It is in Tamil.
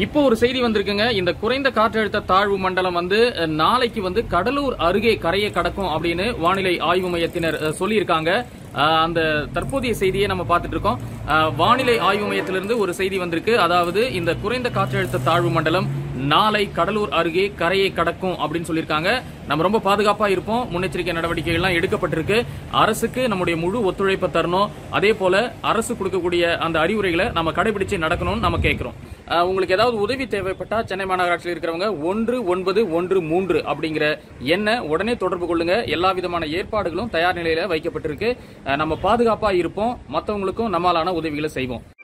இப்போ ஒரு செய்தி வந்திருக்குங்க இந்த குறைந்த காற்றழுத்த தாழ்வு மண்டலம் வந்து அஹ், நாளைக்கு வந்து கடலூர் அருகே கரையை கடக்கும் அப்படின்னு வானிலை ஆய்வு மையத்தினர் அஹ், சொல்லியிருக்காங்க அஹ், அந்த தற்போதைய செய்தியை நம்ம பார்த்துட்டு இருக்கோம் அஹ், வானிலை ஆய்வு மையத்திலிருந்து ஒரு செய்தி வந்திருக்கு அதாவது இந்த குறைந்த காற்றழுத்த தாழ்வு மண்டலம் நாளை கடலூர் அருகே கரையை கடக்கும் அப்படின்னு சொல்லியிருக்காங்க நம்ம ரொம்ப பாதுகாப்பா இருப்போம் முன்னெச்சரிக்கை நடவடிக்கைகள் எல்லாம் எடுக்கப்பட்டிருக்கு அரசுக்கு நம்முடைய முழு ஒத்துழைப்பை தரணும் அதே போல அரசு கொடுக்கக்கூடிய அந்த அறிவுரைகளை நம்ம கடைபிடிச்சு நடக்கணும்னு நம்ம கேட்கிறோம் அஹ், உங்களுக்கு ஏதாவது உதவி தேவைப்பட்டா சென்னை மாநகராட்சியில் இருக்கிறவங்க ஒன்று ஒன்பது ஒன்று மூன்று அப்படிங்கிற எண்ணை உடனே தொடர்பு கொள்ளுங்க எல்லா விதமான ஏற்பாடுகளும் தயார் நிலையில வைக்கப்பட்டிருக்கு அஹ், நம்ம பாதுகாப்பா இருப்போம் மற்றவங்களுக்கும் நம்மளான உதவிகளை செய்வோம்